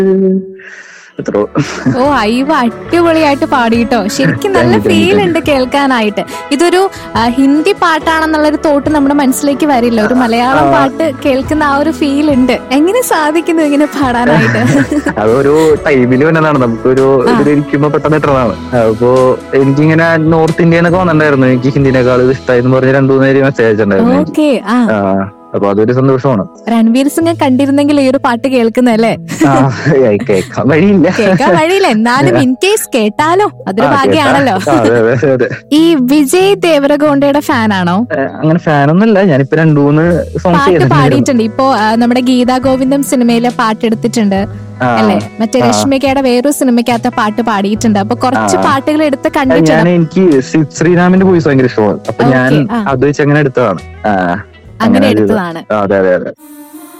എത്രയോ ഓ അയ്യോ അടിപൊളിയായിട്ട് പാടിട്ടോ ശരിക്കും നല്ല Thank you, thank you, feel thank ഉണ്ട് കേൾക്കാനായിട്ട് ഇതൊരു ആ, ഹിന്ദി പാട്ടാണെന്നുള്ളൊരു തോട്ട് നമ്മുടെ മനസ്സിലേക്ക് വരില്ല ഒരു മലയാളം ആ. പാട്ട് കേൾക്കുന്ന ആ ഒരു ഫീൽ ഉണ്ട് എങ്ങനെ സാധിക്കുന്നു ഇങ്ങനെ പാടാനായിട്ട് അതൊരു ടൈമിൽ വന്നതാണ് നമുക്കൊരു ആ. ഇതിലിരിക്കുമ്പോ പെട്ടെന്ന് ഇട്ടതാണ് അപ്പോ എനിക്കിങ്ങനെ നോർത്ത് ഇന്ത്യ എന്നൊക്കെ വന്നിട്ടുണ്ടായിരുന്നു എനിക്ക് ഹിന്ദിനേക്കാൾ ഇഷ്ടമായി എന്ന് പറഞ്ഞ് രണ്ടു മൂന്ന് പേര് മെസ്സേജ് അയച്ചിട്ടുണ്ടായിരുന്നു എനിക്ക്. ഓക്കെ ആ ആ, അപ്പൊ അതൊരു സന്തോഷമാണ് രൺവീർ സിംഗ് കണ്ടിരുന്നെങ്കിൽ ഈ ഒരു പാട്ട് കേൾക്കുന്നല്ലേ ആ, ഏയ് കേൾക്കാൻ വഴിയില്ല കേൾക്കാൻ വഴിയില്ല എന്നാലും ഇൻ കേസ് കേട്ടാലോ അതൊരു ആ, ഭാഗ്യാണല്ലോ കേട്ടാ. ആ, അതെ അതെ അതെ ഈ വിജയ് ദേവരഗോണ്ടയുടെ ഫാനാണോ ഏ, അങ്ങനെ ഫാനൊന്നുമല്ല ഞാനിപ്പോ രണ്ടു മൂന്ന് സോങ്സ് പാട്ട് പാടിയിട്ടുണ്ട് ഇപ്പോ ആ, നമ്മുടെ ഗീതാ ഗോവിന്ദം സിനിമയിലെ പാട്ട് എടുത്തിട്ടുണ്ട് അല്ലെ മറ്റേ ആ. രശ്മികയുടെ വേറൊരു സിനിമയ്ക്കകത്ത് പാട്ട് പാടിയിട്ടുണ്ട് അപ്പൊ കുറച്ച് ആ. പാട്ടുകൾ എടുത്ത് ഞാൻ കണ്ടിട്ടുണ്ട് എനിക്ക് ശ്രീ- ശ്രീരാമിന്റെ വോയിസ് ഭയങ്കര ഇഷ്ടമാണ് അപ്പൊ ഞാൻ Okay, ആ. അത് വെച്ച് അങ്ങനെ എടുത്തതാണ് ആ, അങ്ങനെ ഒരു ഇത്. എടുത്തതാണ് ആ, അതെ അതെ അതെ